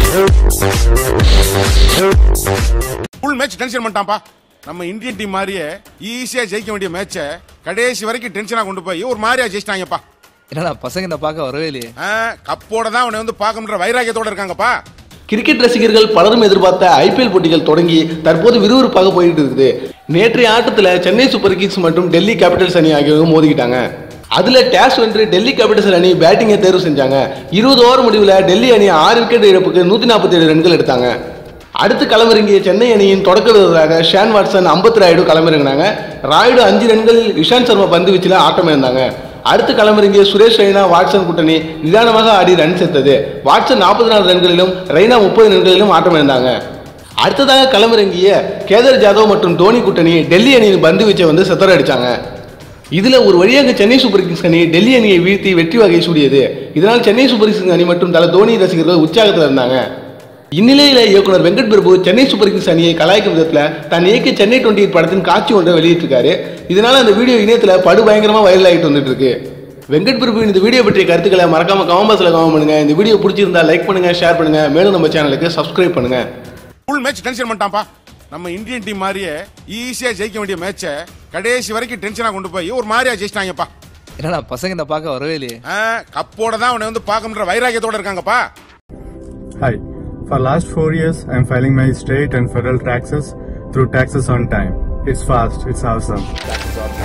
Full match tension பண்ணிட்டான்ப்பா நம்ம Indian team மாதிரியே ஈஸியா ஜெயிக்க வேண்டிய மேட்சை கடைசி வரைக்கும் டென்ஷனா கொண்டு போய் ஒரு மாதிரியா ஜெயிச்சிட்டாங்கப்பா என்னடா பசங்க இந்த பார்க்க வரவே இல்லையே ஆ, கப்போட தான் அவனை வந்து பார்க்கணுன்ற வைராக்கியத்தோட இருக்காங்கப்பா கிரிக்கெட் ரசிகர்கள் பலரும் எதிர்பார்த்த ஐபிஎல் போட்டிகள் தொடங்கி தற்போது விறுவிறுப்பாக போயிட்டு இருக்குது நேற்றைய ஆட்டத்தில் சென்னை சூப்பர் கிங்ஸ் மற்றும் டெல்லி கேபிட்டல்ஸ் அணி ஆகியவங்க மோதிக்கிட்டாங்க அதுல டேஸ் வென்று டெல்லி கேபிட்டல்ஸ் அணி பேட்டிங்கை தேர்வு செஞ்சாங்க இருபது ஓவர் முடிவில் டெல்லி அணி ஆறு விக்கெட் இழப்புக்கு நூற்றி நாற்பத்தி ஏழு ரன்கள் எடுத்தாங்க அடுத்து களமிறங்கிய சென்னை அணியின் தொடக்க வீரராக ஷான் வாட்சன் ஐம்பத்தி ராயுடு களமிறங்கினாங்க ராயுடு அஞ்சு ரன்களில் இஷாந்த் சர்மா பந்து வீச்சில் ஆட்டம் இருந்தாங்க அடுத்து களமிறங்கிய சுரேஷ் ரெய்னா வாட்சன் கூட்டணி நிதானமாக ஆடி ரன் சேர்த்தது வாட்சன் நாற்பத்தி நாலு ரன்களிலும் ரெய்னா முப்பது ரன்களிலும் ஆட்டம் இருந்தாங்க அடுத்ததாக களமிறங்கிய கேதர் ஜாதவ் மற்றும் தோனி கூட்டணி டெல்லி அணியின் பந்து வீச்சை வந்து சித்தர அடிச்சாங்க இதுல ஒரு வழியாக சென்னை சூப்பர் கிங்ஸ் அணி டெல்லி அணியை வீழ்த்தி வெற்றி வகை சூடியது இதனால் சென்னை சூப்பர் கிங்ஸ் அணி மற்றும் தல தோனி ரசிகர்கள் உற்சாகத்தில் இருந்தாங்க இந்நிலையில இயக்குனர் வெங்கட் பிரபு சென்னை சூப்பர் கிங்ஸ் அணியை கலாய்க்கும் விதத்துல தான் இயக்கிய சென்னை டுவெண்ட்டி படத்தின் காட்சி ஒன்றை வெளியிட்டிருக்காரு இதனால அந்த வீடியோ இணையத்துல படு பயங்கரமா வைரல் ஆகிட்டு வந்துட்டு இருக்கு வெங்கட் பிரபு இந்த வீடியோ பற்றிய கருத்துக்களை மறக்காம கமெண்ட் பாக்ஸ்ல கமெண்ட் பண்ணுங்க இந்த வீடியோ பிடிச்சிருந்தா லைக் பண்ணுங்க ஷேர் பண்ணுங்க மேலும் நம்ம சேனலுக்கு சப்ஸ்கிரைப் பண்ணுங்க ஃபுல் மேட்ச் டென்ஷன் பண்ணிட்டான்ப்பா நம்ம இந்தியன் டீம் மாதிரியே ஈஸியா ஜெயிக்க வேண்டிய மேட்சை கடைசி வரைக்கும் டென்ஷனா கொண்டு போய் ஒரு மாதிரியா ஜெயிச்சிட்டாங்கப்பா என்னடா பசங்க இந்த பார்க்க வரவே இல்லையே ஆ, கப்போட தான் அவனை வந்து பார்க்கணுன்ற வைராக்கியத்தோட இருக்காங்கப்பா Hi. For last four years, I'm filing my state and federal taxes through Taxes on Time. It's fast. It's awesome.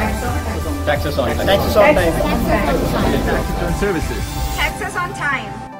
Taxes on time.